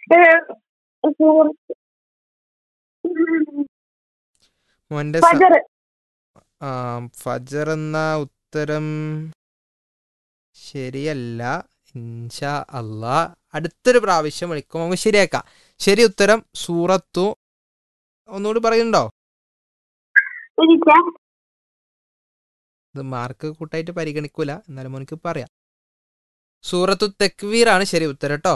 മോന്റെ സ- ഫജർ ആ, ഫജർ എന്ന ഉത്തരം ശരിയല്ല ഇൻഷാ അല്ലാ അടുത്തൊരു പ്രാവശ്യം വിളിക്കും നമുക്ക് ശരിയാക്കാം ശരി ഉത്തരം സൂറത്തു ഒന്നുകൂടി പറയുന്നുണ്ടോ ഇരിക്ക ഇത് മാർക്ക് കൂട്ടായിട്ട് പരിഗണിക്കൂല എന്നാലും മോനിക്ക് പറയാം സൂറത്തു തെക്വീർ ആണ് ശരി ഉത്തരം കേട്ടോ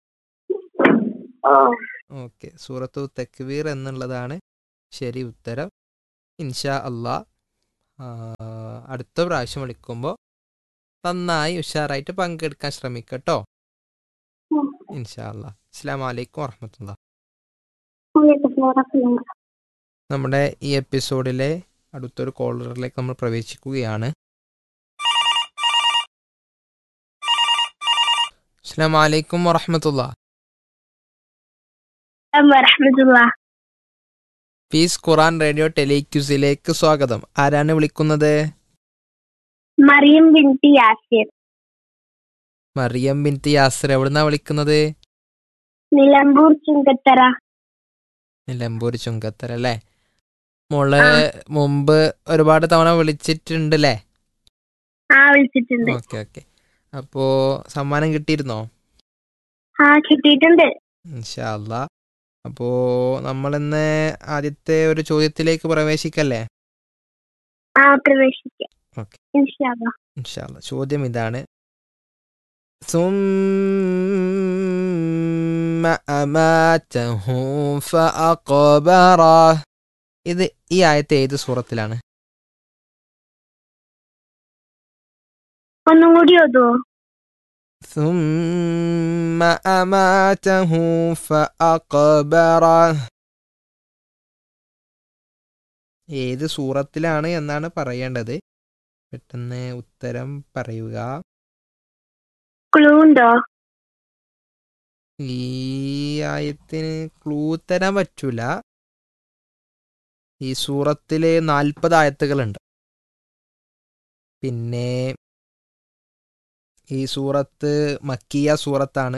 ഓ ഓക്കെ സൂറത്തു തെക്വീർ എന്നുള്ളതാണ് ശരി ഉത്തരം ഇൻഷാ അല്ലാ ആ, അടുത്ത പ്രാവശ്യം വിളിക്കുമ്പോൾ നന്നായി ഉഷാറായിട്ട് പങ്കെടുക്കാൻ ശ്രമിക്കട്ടോ ഉം. ഇൻഷാ അല്ലാ അസ്സാം വലൈക്കും വറഹമത്തുള്ള വലൈക്കും നമ്മുടെ ഈ എപ്പിസോഡിലെ അടുത്തൊരു കോളറിലേക്ക് നമ്മൾ പ്രവേശിക്കുകയാണ് അസ്സാം വലൈക്കും വറഹമത്തുള്ള വറഹമത്തുള്ള പീസ് ഖുറാൻ റേഡിയോ ടെലിക്യൂസിലേക്ക് സ്വാഗതം ആരാണ് വിളിക്കുന്നത് മറിയം ബിൻതി യാസിർ മറിയം ബിൻതി യാസർ എവിടുന്നാ വിളിക്കുന്നത് നിലമ്പൂർ ചുങ്കത്തറ നിലമ്പൂർ ചുങ്കത്തര അല്ലേ മോള് മുമ്പ് ഒരുപാട് തവണ വിളിച്ചിട്ടുണ്ട് അല്ലേ ആ വിളിച്ചിട്ടുണ്ട് ഓക്കെ ഓക്കെ അപ്പോ സമ്മാനം കിട്ടിയിരുന്നോ ആ കിട്ടിയിട്ടുണ്ട് ഇൻഷാ അല്ലാ അപ്പോ നമ്മളിന്ന് ആദ്യത്തെ ഒരു ചോദ്യത്തിലേക്ക് പ്രവേശിക്കല്ലേ ആ പ്രവേശിക്കാം ഓക്കെ ഇൻഷാ അല്ലാ. ഇൻഷാ അല്ലാ ചോദ്യം ഇതാണ് ثم أماته فأقبره ഇത് ഈ ആയത്ത് ഏത് സൂറത്തിലാണ് ഒന്നും കൂടി ഓതുവോ ثم أماته فأقبره ഏത് സൂറത്തിലാണ് എന്നാണ് പറയേണ്ടത് പെട്ടെന്ന് ഉത്തരം പറയുക ക്ലൂ ഉണ്ടോ ഈ ആയത്തിന് ക്ലൂ തരാൻ പറ്റൂല ഈ സൂറത്തില് നാൽപ്പത് ആയത്തുകളുണ്ട് പിന്നെ ഈ സൂറത്ത് മക്കിയ സൂറത്താണ്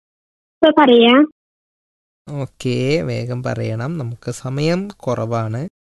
ഇപ്പൊ പറയാ ഓക്കെ വേഗം പറയണം നമുക്ക് സമയം കുറവാണ്